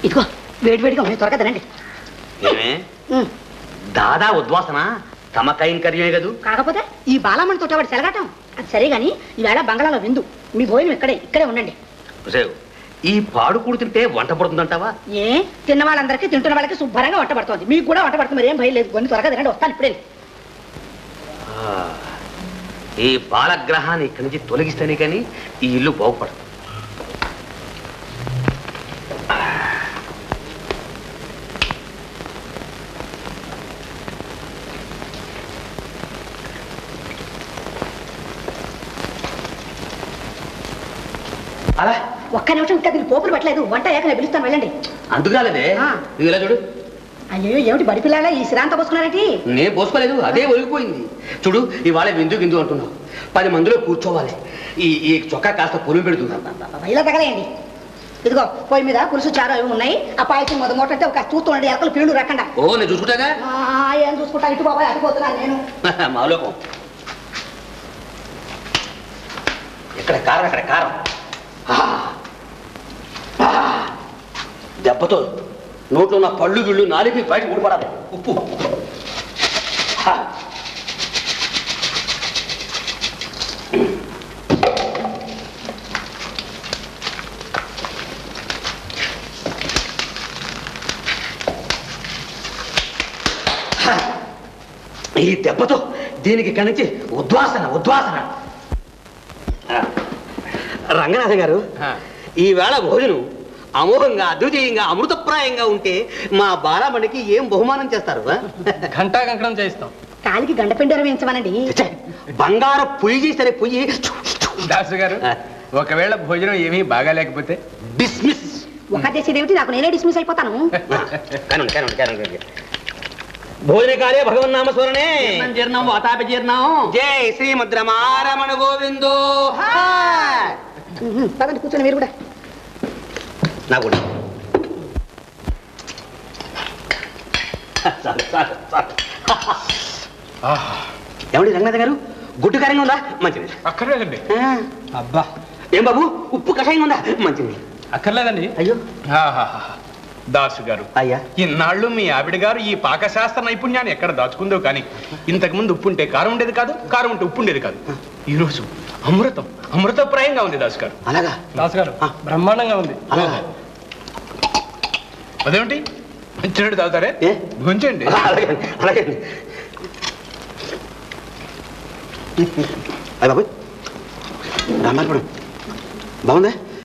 ఇదిగో వేడి వేడిగా ఉన్నాయి త్వరగా తినండి ఏమే ఉమ్, దాదా ఉద్వాసన తమ కైంకర్యమే కదూ కాకపోతే ఈ బాలమ్మని తోట వాడు సెలగాటం అది సరే గాని ఈవేళ బంగాళాలో విందు మీ భోజనం ఇక్కడే ఇక్కడే ఉండండి రేవ్, ఈ పాడుకూడు తింటే వంట పడుతుందంటావా ఏ తిన్న వాళ్ళందరికీ తింటున్న వాళ్ళకి శుభ్రంగా వంట పడుతుంది మీకు కూడా వంట పడుతుంది మరి ఏం భయం లేదు కొన్ని త్వరగా తినండి వస్తాను ఇప్పుడే ఆ, ఈ బాలగ్రహాన్ని ఇక్కడి నుంచి తొలగిస్తేనే కానీ ఈ ఇల్లు బాగుపడదు అలా ఒక్క నిమిషం ఇంకా దీనికి పోపులు పట్టలేదు వంట అయ్యాక నేను పిలుస్తాను వెళ్ళండి అందుకాలేదే ఆ. నువ్వు ఇలా చూడు అయ్యో ఏమిటి బడి పిల్లలా ఈ శ్రాంత పోసుకున్నారేంటి నేను పోసుకోలేదు అదే ఒలిగిపోయింది చూడు ఇవాళ విందు గిందు అంటున్నావు పది మందిలో కూర్చోవాలి ఈ ఈ చొక్కా కాస్త పొలం పెడుతూ ఇలా తగలేయండి ఇదిగో పొయ్యి మీద పులుసు చారు అవి ఉన్నాయి ఆ పాయసం మొదటి మూట అంటే ఒక చూస్తుండండి ఎరకలు పీళ్ళు రకండా ఓ నేను చూసుకుంటాగా ఆ, ఏం చూసుకుంటా ఇటు బాబాయ్ అటుపోతున్నాను నేను మాలోకం ఇక్కడ కారం అక్కడ కారం ఆ. ఆ. దెబ్బతో నోట్లో ఉన్న పళ్ళు గిళ్ళు నాలుగు బయట ఊడిపడాలి ఉప్పు ఆ. ఈ దెబ్బతో దీనికి ఇక్కడి నుంచి ఉద్వాసన ఉద్వాసన ఆ. రంగనాథ గారు ఈవేళ భోజనం అమోఘంగా అద్వితీయంగా అమృతప్రాయంగా ఉంటే మా బాలమణికి ఏం బహుమానం చేస్తారు ఆ? ఘంటా కంకణం చేయిస్తాం కాలికి గండపిండరం వేయించమనండి ఛే, బంగారు పొయ్యి చేస్తే పొయ్యి దాసు గారు ఆ. ఒకవేళ భోజనం ఏమీ బాగాలేకపోతే డిస్మిస్ ఒక చేసేది ఏమిటి నాకు నేనే డిస్మిస్ అయిపోతాను కానండి కానండి కానండి భోజనకాలే భగవన్నామ స్మరణే జీర్ణం వాతాపి జీర్ణం జై శ్రీమద్ రమారమణ గోవిందో ఉహు, పదండి కూర్చొని మీరు కూడా నా కూడా చాలు, చాలు, చాలు. ఏమండి రంగనాథ గారు గుడ్డు కారంగా ఉందా మంచిది అక్కర్లేదండి ఆ, అబ్బా ఏం బాబు ఉప్పు కషాయంగా ఉందా మంచిది అక్కర్లేదండి అయ్యో ఆహాహా. దాసు గారు అయ్యా ఇన్నాళ్ళు మీ ఆవిడ గారు ఈ పాకశాస్త్ర నైపుణ్యాన్ని ఎక్కడ దాచుకుందో కానీ ఇంతకు ముందు ఉప్పు ఉంటే కారం ఉండేది కాదు కారం ఉంటే ఉప్పు ఉండేది కాదు ఈ రోజు అమృతం అమృతప్రాయంగా ఉంది దాసు గారు అలాగా దాసు గారు ఆ. బ్రహ్మాండంగా ఉంది అలాగా అదేమిటి మంచినీడు తాగుతారే ఏ? భుంచండి అలాగే అలాగే అయ్య బాబు రామాయణ బాగుందా